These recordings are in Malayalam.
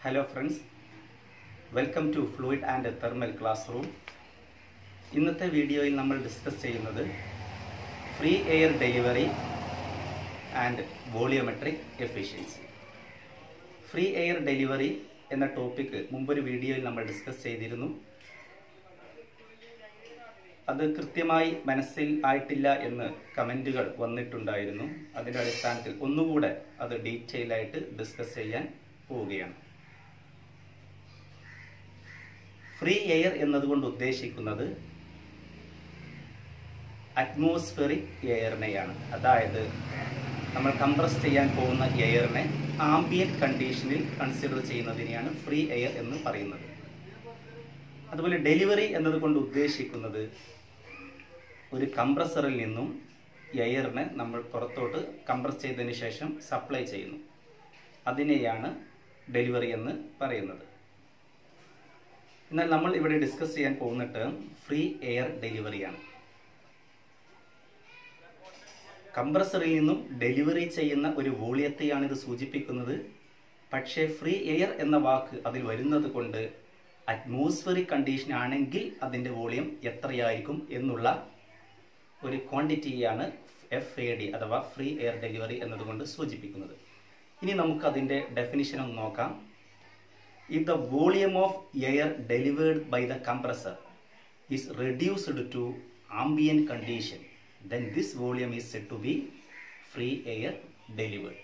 Hello friends welcome to fluid and thermal classroom ഇന്നത്തെ വീഡിയോയിൽ നമ്മൾ ഡിസ്കസ് ചെയ്യുന്നത് free air delivery and volumetric efficiency free air delivery എന്ന ടോപ്പിക്ക് മുമ്പൊരു വീഡിയോയിൽ നമ്മൾ ഡിസ്കസ് ചെയ്തിരുന്നു അത് കൃത്യമായി മനസ്സിൽ ആയിട്ടില്ല എന്ന് കമൻറ്റുകൾ വന്നിട്ടുണ്ടായിരുന്നു അതിൻ്റെ അടിസ്ഥാനത്തിൽ ഒന്നുകൂടെ അത് ഡീറ്റെയിൽ ആയിട്ട് ഡിസ്കസ് ചെയ്യാൻ പോവുകയാണ് ഫ്രീ എയർ എന്നതുകൊണ്ട് ഉദ്ദേശിക്കുന്നത് അറ്റ്മോസ്ഫിയറിക് എയറിനെയാണ് അതായത് നമ്മൾ കംപ്രസ് ചെയ്യാൻ പോകുന്ന എയറിനെ ആംബിയൻ കണ്ടീഷനിൽ കൺസിഡർ ചെയ്യുന്നതിനെയാണ് ഫ്രീ എയർ എന്ന് പറയുന്നത് അതുപോലെ ഡെലിവറി എന്നതുകൊണ്ട് ഉദ്ദേശിക്കുന്നത് ഒരു കംപ്രസറിൽ നിന്നും എയറിനെ നമ്മൾ പുറത്തോട്ട് കംപ്രസ് ചെയ്തതിന് ശേഷം സപ്ലൈ ചെയ്യുന്നു അതിനെയാണ് ഡെലിവറി എന്ന് പറയുന്നത് എന്നാൽ നമ്മൾ ഇവിടെ ഡിസ്കസ് ചെയ്യാൻ പോകുന്ന ടേം ഫ്രീ എയർ ഡെലിവറിയാണ് കംപ്രസറിൽ നിന്നും ഡെലിവറി ചെയ്യുന്ന ഒരു വോളിയത്തെയാണ് ഇത് സൂചിപ്പിക്കുന്നത് പക്ഷേ ഫ്രീ എയർ എന്ന വാക്ക് അതിൽ വരുന്നത് കൊണ്ട് അറ്റ്മോസ്ഫിയറിക് കണ്ടീഷൻ ആണെങ്കിൽ അതിൻ്റെ വോളിയം എത്രയായിരിക്കും എന്നുള്ള ഒരു ക്വാണ്ടിറ്റിയാണ് എഫ് എ ഡി അഥവാ ഫ്രീ എയർ ഡെലിവറി എന്നതുകൊണ്ട് സൂചിപ്പിക്കുന്നത് ഇനി നമുക്ക് അതിൻ്റെ ഡെഫിനിഷൻ ഒന്ന് നോക്കാം if the volume of air delivered by the compressor is reduced to ambient condition then this volume is said to be free air delivered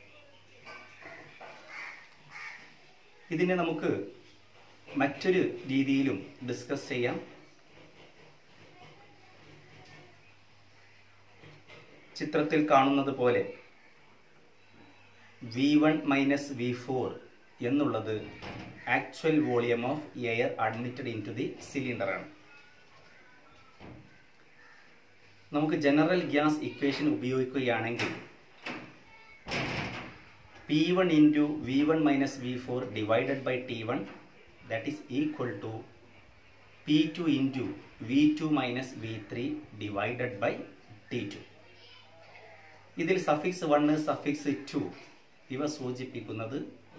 ഇതിനെ നമുക്ക് മറ്റൊരു രീതിയിലും ഡിസ്കസ് ചെയ്യാം ചിത്രത്തിൽ കാണുന്നത് പോലെ V one minus V four എന്നുള്ളത് actual volume of air admitted into the cylinder ആണ് നമുക്ക് ജനറൽ ഗ്യാസ് ഇക്വേഷൻ ഉപയോഗിക്കുകയാണെങ്കിൽ P one into V one minus V four divided by T one that is equal to P two into V two minus V three divided by T two ഇതിൽ സഫിക്സ് വണ് സഫിക്സ് ടു ഇവ സൂചിപ്പിക്കുന്നത്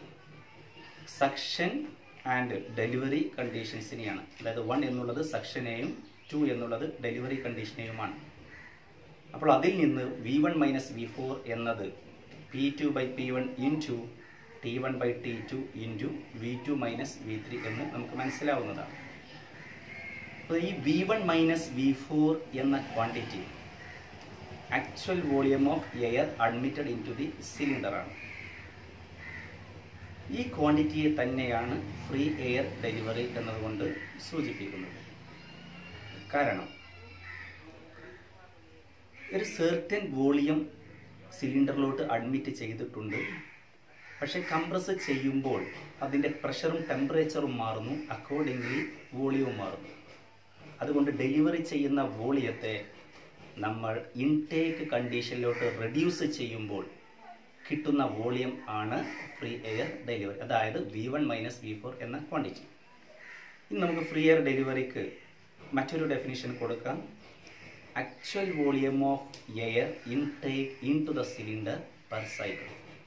സക്ഷൻ ആൻഡ് ഡെലിവറി കണ്ടീഷൻസിനെയാണ് അതായത് വൺ എന്നുള്ളത് സക്ഷനെയും ടു എന്നുള്ളത് ഡെലിവറി കണ്ടീഷനെയുമാണ് അപ്പോൾ അതിൽ നിന്ന് V one minus V four എന്നത് P two by P one into T one by T two into V two minus V three എന്ന് നമുക്ക് മനസ്സിലാവുന്നതാണ് അപ്പോൾ ഈ V one minus V four എന്ന quantity actual volume of air admitted into the സിലിണ്ടറാണ് ഈ ക്വാണ്ടിറ്റിയെ തന്നെയാണ് ഫ്രീ എയർ ഡെലിവറി എന്നതുകൊണ്ട് സൂചിപ്പിക്കുന്നത് കാരണം ഒരു സെർട്ടൻ വോളിയം സിലിണ്ടറിലോട്ട് അഡ്മിറ്റ് ചെയ്തിട്ടുണ്ട് പക്ഷേ കംപ്രസ് ചെയ്യുമ്പോൾ അതിൻ്റെ പ്രഷറും ടെമ്പറേച്ചറും മാറുന്നു അക്കോർഡിംഗ്ലി വോളിയവും മാറുന്നു അതുകൊണ്ട് ഡെലിവറി ചെയ്യുന്ന വോളിയത്തെ നമ്മൾ ഇൻടേക്ക് കണ്ടീഷനിലോട്ട് റെഡ്യൂസ് ചെയ്യുമ്പോൾ കിട്ടുന്ന വോളിയം ആണ് ഫ്രീ എയർ ഡെലിവറി അതായത് V one minus V four എന്ന ക്വാണ്ടിറ്റി ഇനി നമുക്ക് ഫ്രീ എയർ ഡെലിവറിക്ക് മറ്റൊരു ഡെഫിനിഷൻ കൊടുക്കാം actual volume of air intake into the cylinder per cycle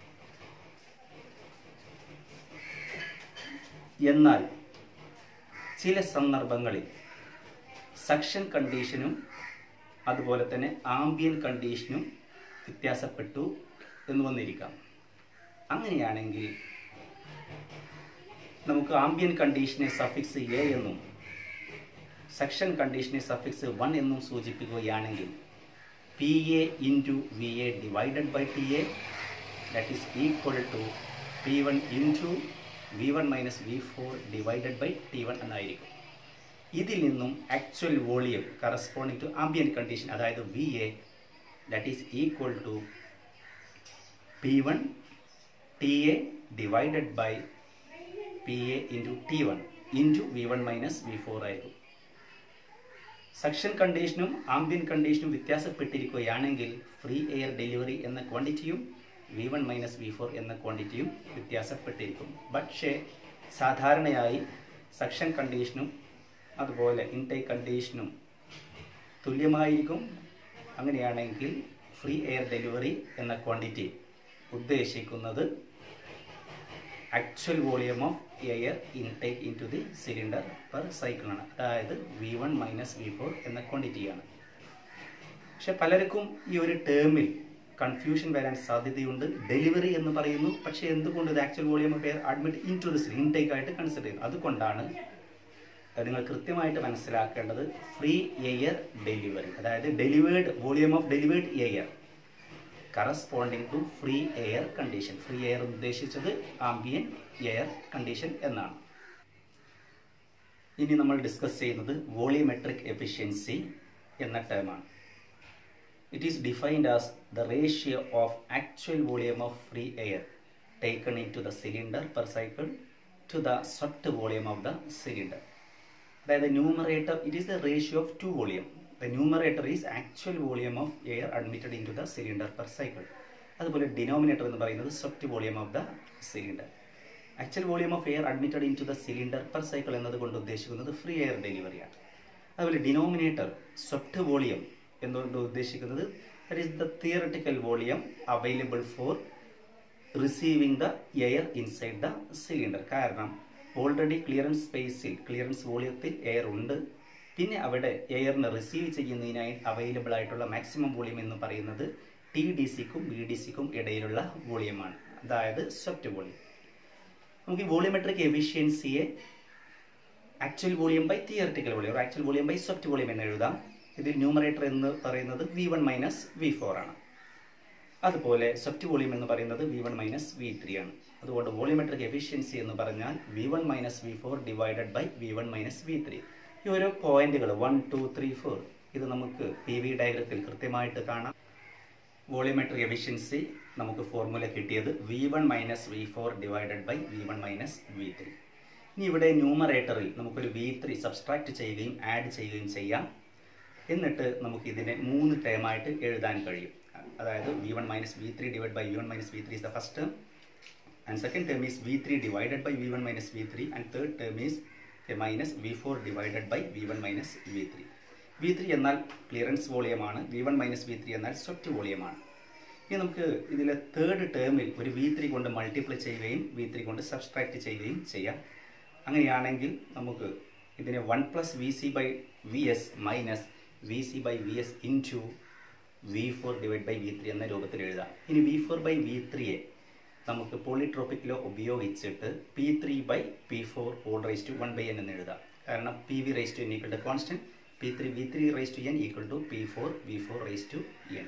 എന്നാൽ ചില സന്ദർഭങ്ങളിൽ സക്ഷൻ കണ്ടീഷനും അതുപോലെ തന്നെ ആംബിയൻ കണ്ടീഷനും വ്യത്യാസപ്പെട്ടു എന്ന് വന്നിരിക്കാം അങ്ങനെയാണെങ്കിൽ നമുക്ക് ആംബിയൻ കണ്ടീഷനെ സഫിക്സ് എ എന്നും സെക്ഷൻ കണ്ടീഷനെ സഫിക്സ് വൺ എന്നും സൂചിപ്പിക്കുകയാണെങ്കിൽ P A into V A divided by T A that is equal to P one into V one minus V four divided by T one എന്നായിരിക്കും ഇതിൽ നിന്നും actual volume corresponding to ambient condition അതായത് V A that is equal to P one T A divided by P A into T one into V one minus V four ആയിരിക്കും സെക്ഷൻ കണ്ടീഷനും ആംബിയൻ കണ്ടീഷനും വ്യത്യാസപ്പെട്ടിരിക്കുകയാണെങ്കിൽ ഫ്രീ എയർ ഡെലിവറി എന്ന ക്വാണ്ടിറ്റിയും V one minus V four എന്ന ക്വാണ്ടിറ്റിയും വ്യത്യാസപ്പെട്ടിരിക്കും പക്ഷേ സാധാരണയായി സെക്ഷൻ കണ്ടീഷനും അതുപോലെ ഇൻടേക്ക് കണ്ടീഷനും തുല്യമായിരിക്കും അങ്ങനെയാണെങ്കിൽ ഫ്രീ എയർ ഡെലിവറി എന്ന ക്വാണ്ടിറ്റി ഉദ്ദേശിക്കുന്നത് actual volume of air intake into the cylinder per സൈക്കിളാണ് അതായത് V one minus V four എന്ന ക്വാണ്ടിറ്റിയാണ് പക്ഷെ പലർക്കും ഈ ഒരു ടേമിൽ കൺഫ്യൂഷൻ വരാൻ സാധ്യതയുണ്ട് ഡെലിവറി എന്ന് പറയുന്നു പക്ഷേ എന്തുകൊണ്ട് ഇത് actual volume of air admit into this intake ആയിട്ട് കൺസിഡർ ചെയ്യുന്നു അതുകൊണ്ടാണ് നിങ്ങൾ കൃത്യമായിട്ട് മനസ്സിലാക്കേണ്ടത് ഫ്രീ എയർ ഡെലിവറി അതായത് delivered volume of delivered air corresponding to free air condition free air ഉദ്ദേശിച്ചത് ആംബിയൻ എയർ കണ്ടീഷൻ എന്നാണ് ഇനി നമ്മൾ ഡിസ്കസ് ചെയ്യുന്നത് വോളിയമെട്രിക് എഫിഷ്യൻസി എന്ന ടേമാണ് It is defined as the ratio of actual volume of free air taken into the cylinder per cycle to the swept volume of the cylinder. അതായത് numerator it is the ratio of two volume the numerator is actual volume of air admitted into the cylinder per cycle അതുപോലെ ഡിനോമിനേറ്റർ എന്ന് പറയുന്നത് swept volume of the cylinder actual volume of air admitted into the cylinder per cycle എന്നതുകൊണ്ട് ഉദ്ദേശിക്കുന്നത് ഫ്രീ എയർ ഡെലിവറിയാണ് അതുപോലെ ഡിനോമിനേറ്റർ സ്വപ്റ്റ് വോളിയം എന്നുകൊണ്ട് ഉദ്ദേശിക്കുന്നത് that is the theoretical volume available for receiving the air inside the cylinder കാരണം ഓൾറെഡി ക്ലിയറൻസ് സ്പേസിൽ ക്ലിയറൻസ് വോളിയത്തിൽ എയർ ഉണ്ട് പിന്നെ അവിടെ എയറിനെ റിസീവ് ചെയ്യുന്നതിനായി അവൈലബിൾ ആയിട്ടുള്ള മാക്സിമം വോളിയം എന്ന് പറയുന്നത് ടി ഡി സിക്കും ബി ഡി സിക്കും ഇടയിലുള്ള വോളിയമാണ് അതായത് സ്വപ്റ്റ് വോളിയം നമുക്ക് ഈ വോളിയമെട്രിക് എഫിഷ്യൻസിയെ actual volume by theoretical volume actual volume by swept volume എന്ന് എഴുതാം ഇതിൽ ന്യൂമറേറ്റർ എന്ന് പറയുന്നത് V one minus V four ആണ് അതുപോലെ സ്വപ്റ്റ് വോളിയം എന്ന് പറയുന്നത് V one minus V three ആണ് അതുകൊണ്ട് വോളിയമെട്രിക് എഫിഷ്യൻസി എന്ന് പറഞ്ഞാൽ V one minus V four divided by V one minus V three ഈ ഓരോ പോയിന്റുകൾ വൺ ടു ത്രീ ഫോർ ഇത് നമുക്ക് പി വി ഡയഗ്രത്തിൽ കൃത്യമായിട്ട് കാണാം വോളിയമെട്രിക് എഫിഷ്യൻസി നമുക്ക് ഫോർമുല കിട്ടിയത് V one minus V four divided by V one minus V three ഇനി ഇവിടെ ന്യൂമറേറ്ററിൽ നമുക്കൊരു വി ത്രീ സബ്സ്ട്രാക്ട് ചെയ്യുകയും ആഡ് ചെയ്യുകയും ചെയ്യാം എന്നിട്ട് നമുക്ക് ഇതിനെ മൂന്ന് ടേമായിട്ട് എഴുതാൻ കഴിയും അതായത് V one minus V three divide by V one minus V three is the first term and second term is V three divided by V one minus V three and third term is minus V four divided by V one minus V three V three എന്നാൽ ക്ലിയറൻസ് വോളിയമാണ് V one minus V three എന്നാൽ സ്വപ്റ്റ് വോളിയമാണ് ഇനി നമുക്ക് ഇതിലെ തേർഡ് ടേമിൽ ഒരു വി ത്രീ കൊണ്ട് മൾട്ടിപ്ലൈ ചെയ്യുകയും വി ത്രീ കൊണ്ട് സബ്സ്ട്രാക്ട് ചെയ്യുകയും ചെയ്യാം അങ്ങനെയാണെങ്കിൽ നമുക്ക് ഇതിനെ one plus V C by V S minus V C by V S into V four divide by V three എന്ന രൂപത്തിൽ എഴുതാം ഇനി വി ഫോർ ബൈ വി ത്രീയെ നമുക്ക് പോളിട്രോപ്പിക് ലോ ഉപയോഗിച്ചിട്ട് P three by P four all rice to one by N എന്ന് എഴുതാം കാരണം P V raise to N equal to constant P three V three raise to N equal to P four V four raise to N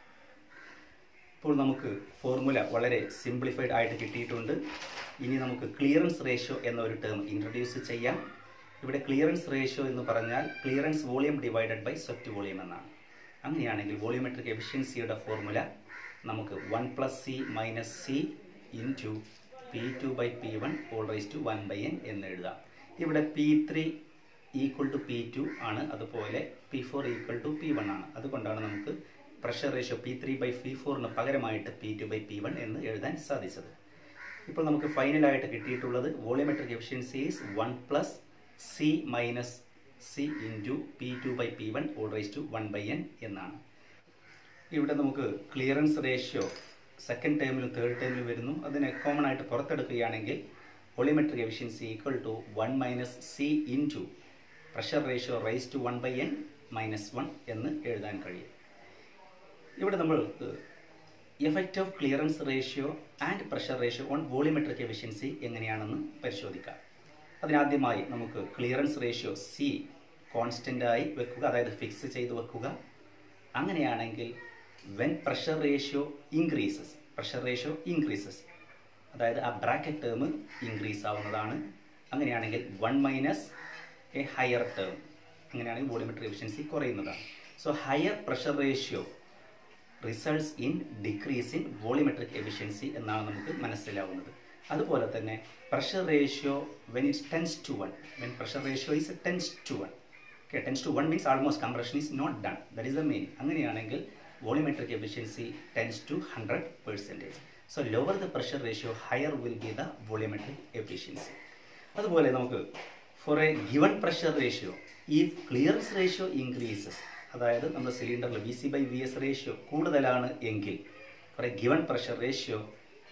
ഇപ്പോൾ നമുക്ക് ഫോർമുല വളരെ സിംപ്ലിഫൈഡ് ആയിട്ട് കിട്ടിയിട്ടുണ്ട് ഇനി നമുക്ക് ക്ലിയറൻസ് റേഷ്യോ എന്ന ഒരു ടേം ഇൻട്രൊഡ്യൂസ് ചെയ്യാം ഇവിടെ ക്ലിയറൻസ് റേഷ്യോ എന്ന് പറഞ്ഞാൽ clearance volume divided by swept volume എന്നാണ് അങ്ങനെയാണെങ്കിൽ വോളിയോമെട്രിക് എഫിഷ്യൻസിയുടെ ഫോർമുല നമുക്ക് one plus C minus C into P two by P one all rice to one by N എന്ന് എഴുതാം ഇവിടെ P three equal to P two ആണ് അതുപോലെ P four equal to P one ആണ് അതുകൊണ്ടാണ് നമുക്ക് pressure ratio P three by P ഫോറിന് പകരമായിട്ട് P two by P one എന്ന് എഴുതാൻ സാധിച്ചത് ഇപ്പോൾ നമുക്ക് ഫൈനലായിട്ട് കിട്ടിയിട്ടുള്ളത് volumetric efficiency is one plus C minus C into P two by P one all rice to one by N എന്നാണ് ഇവിടെ നമുക്ക് ക്ലിയറൻസ് റേഷ്യോ സെക്കൻഡ് ടേമിലും തേർഡ് ടേമിലും വരുന്നു അതിനെ കോമൺ ആയിട്ട് പുറത്തെടുക്കുകയാണെങ്കിൽ volumetric efficiency equal to one minus C into pressure ratio raise to one by N minus one എന്ന് എഴുതാൻ കഴിയും ഇവിടെ നമ്മൾ effect of clearance ratio and pressure ratio on volumetric efficiency എങ്ങനെയാണെന്ന് പരിശോധിക്കാം അതിനാദ്യമായി നമുക്ക് ക്ലിയറൻസ് റേഷ്യോ സി കോൺസ്റ്റൻ്റ് ആയി വെക്കുക അതായത് ഫിക്സ് ചെയ്ത് വെക്കുക അങ്ങനെയാണെങ്കിൽ when pressure ratio increases pressure ratio increases അതായത് ആ ബ്രാക്കറ്റ് ടേം ഇൻക്രീസ് ആവുന്നതാണ് അങ്ങനെയാണെങ്കിൽ one minus a higher term അങ്ങനെയാണെങ്കിൽ വോളിയോമെട്രിക് എഫിഷ്യൻസി കുറയുന്നതാണ് so higher pressure ratio results in decrease in volumetric efficiency എന്നാണ് നമുക്ക് മനസ്സിലാവുന്നത് അതുപോലെ തന്നെ pressure ratio when it's tends to one when pressure ratio is tends to one okay tends to one means almost compression is not done that is the main അങ്ങനെയാണെങ്കിൽ volumetric efficiency tends to hundred percentage so lower the pressure ratio higher will be the volumetric efficiency അതുപോലെ നമുക്ക് for a given pressure ratio ഈ ക്ലിയറൻസ് റേഷ്യോ ഇൻക്രീസസ് അതായത് നമ്മുടെ സിലിണ്ടറിൽ V C by V S ratio കൂടുതലാണ് എങ്കിൽ for a given pressure ratio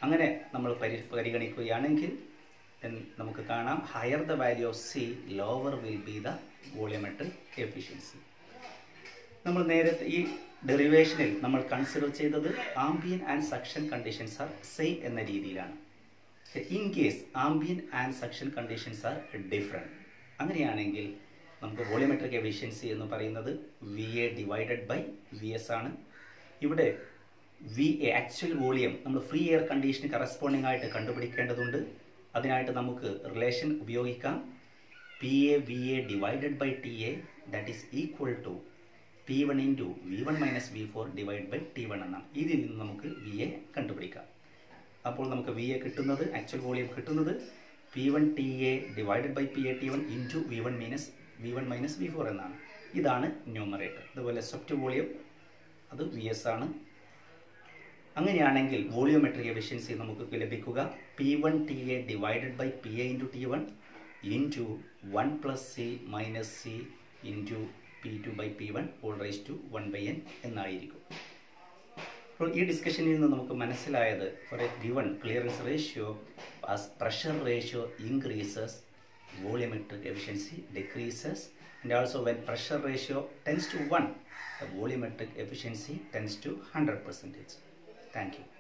അങ്ങനെ നമ്മൾ പരി പരിഗണിക്കുകയാണെങ്കിൽ then നമുക്ക് കാണാം higher the value of C lower will be the volumetric efficiency നമ്മൾ നേരത്തെ ഈ ഡെറിവേഷനിൽ നമ്മൾ കൺസിഡർ ചെയ്തത് ambient and suction conditions are same എന്ന രീതിയിലാണ് in case ambient and suction conditions are different അങ്ങനെയാണെങ്കിൽ നമുക്ക് വോളിയോമെട്രിക് എഫിഷ്യൻസി എന്ന് പറയുന്നത് V A divided by V S ആണ് ഇവിടെ വി എ ആക്ച്വൽ വോളിയം നമ്മൾ ഫ്രീ എയർ കണ്ടീഷന് കറസ്പോണ്ടിങ് ആയിട്ട് കണ്ടുപിടിക്കേണ്ടതുണ്ട് അതിനായിട്ട് നമുക്ക് റിലേഷൻ ഉപയോഗിക്കാം P A V A divided by T A that is equal to P one into V one minus V four divide by T one എന്നാണ് ഇതിൽ നിന്ന് നമുക്ക് വി എ കണ്ടുപിടിക്കാം അപ്പോൾ നമുക്ക് വി എ കിട്ടുന്നത് ആക്ച്വൽ വോളിയം കിട്ടുന്നത് P one T A divided by P A T one into V one minus V one minus V four എന്നാണ് ഇതാണ് ന്യൂമറേറ്റർ അതുപോലെ സോഫ്റ്റ് വോളിയം അത് വി എസ് ആണ് അങ്ങനെയാണെങ്കിൽ വോളിയോമെട്രിക് എഫിഷ്യൻസി നമുക്ക് ലഭിക്കുക P one T A divided by P A into T one into one plus C minus C into P two by P one all rice to one by n എന്നായിരിക്കും അപ്പോൾ ഈ ഡിസ്കഷനിൽ നിന്ന് നമുക്ക് മനസ്സിലായത് for a given clearance ratio as pressure ratio increases volumetric efficiency decreases and also when pressure ratio tends to 1 the volumetric efficiency tends to 100 percentage thank you